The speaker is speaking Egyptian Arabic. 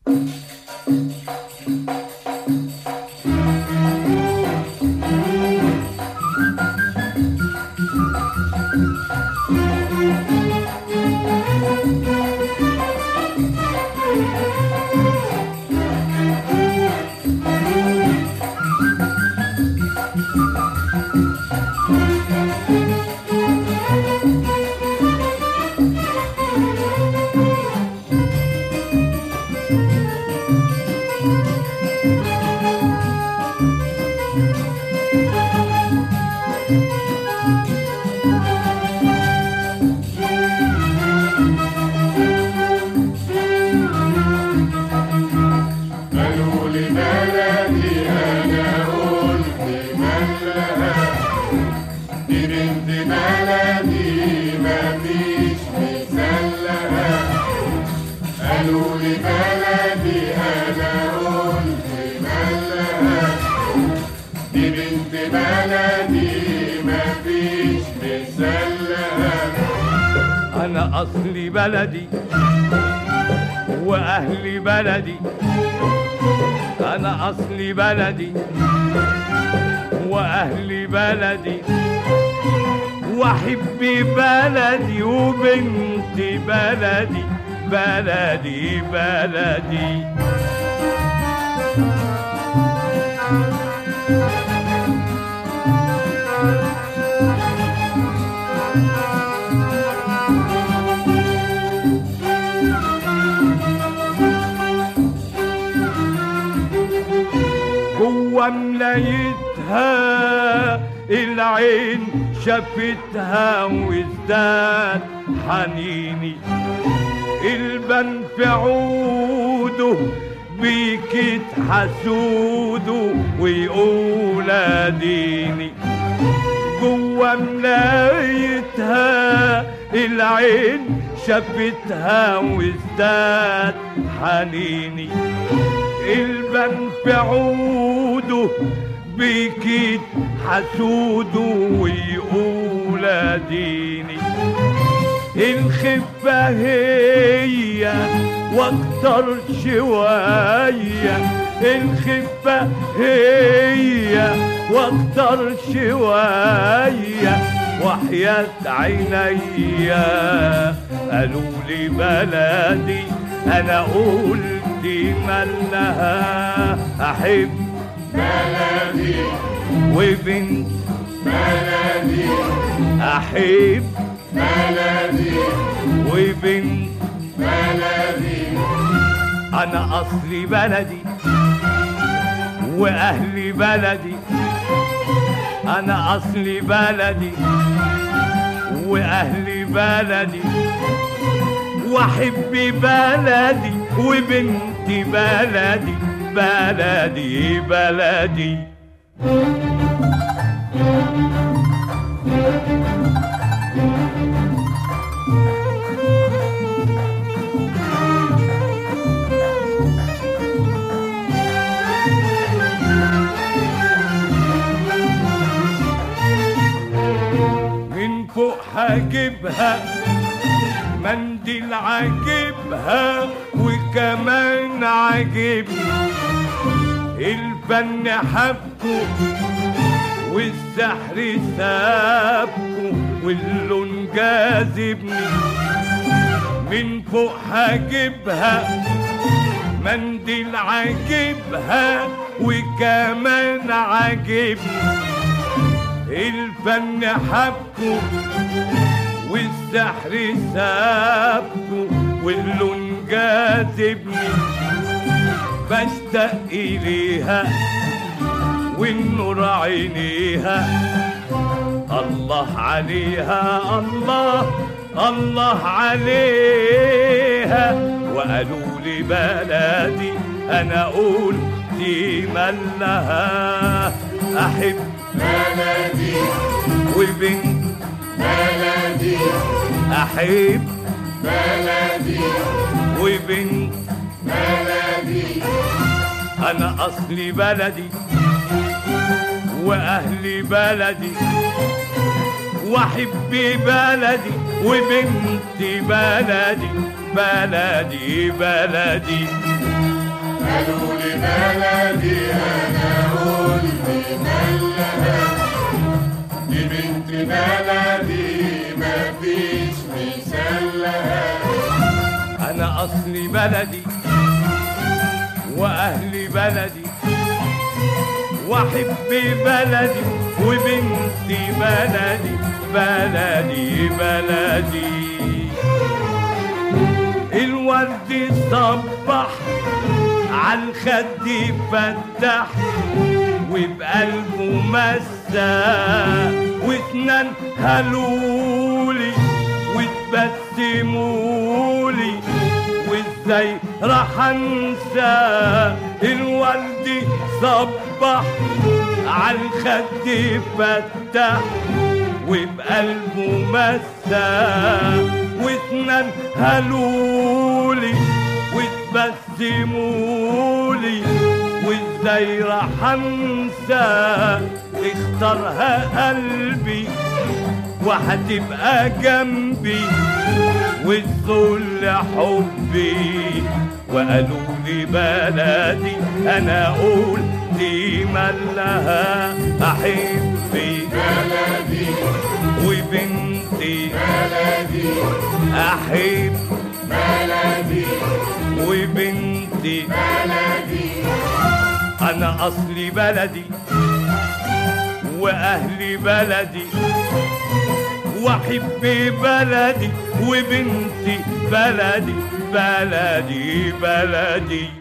قالوا لي بلدي انا قلت مالها دي بنت بلدي مفيش مثال لها قالوا لي بلدي انا قلت مالها دي بنت بلدي مفيش مثال لها انا اصلي بلدي واهلي بلدي انا اصلي بلدي واهلي بلدي واحب بلدي وبنت بلدي بلدي بلدي جوا ملايتها العين شافتها وازداد حنيني البن في عوده بيكت حسوده ويقول اديني جوا ملايتها العين شافتها وازداد حنيني البن في عوده بيكيد حسوده ويقول اديني الخفة هي واكتر شوية الخفة هي واكتر شوية وحياة عينيا قالوا لي بلدي انا قلت مالها احب بلدي وبنت بلدي احب بلدي وبنت بلدي انا اصلي بلدي واهلي بلدي انا اصلي بلدي واهلي بلدي واحب بلدي وبنت بلدي بلدي بلدي من فوق هجيبها منديل عاجبها وكمان عاجبني الفن حبكو والسحر سابكو واللون جاذبني من فوق هجيبها منديل عاجبها وكمان عاجبني الفن حبكو والسحر سابكو واللون جاذبني بشتاق إليها والنور عينيها الله عليها الله الله عليها وقالوا لي بلدي انا اقول دي مالها احب بلدي وبنت بلدي احب بلدي وبنت بلدي انا اصلي بلدي واهلي بلدي واحب بلدي وبنتي بلدي بلدي بلدي قالوا لي بلدي انا قلت مالها دي بنت بلدي مفيش مثال لها انا اصلي بلدي واهلي بلدي واحب بلدي وبنتي بلدي بلدي بلدي الورد صبح عالخد فتح وبقلبه مسا واتنين هلولي وتبسمولي وازاي راح انسى الورد صبح عالخد فتح وبقلبه مسا واتنين هلولي وتبسمولي وازاي راح انسى اختارها قلبي وهتبقى جنبي والذل حبي وقالوا لي بلدي انا اقول دي مالها احبي بلدي وبنتي بلدي احب بلدي وبنتي بلدي انا اصلي بلدي واهلي بلدي واحب بلدي وبنتي بلدي بلدي بلدي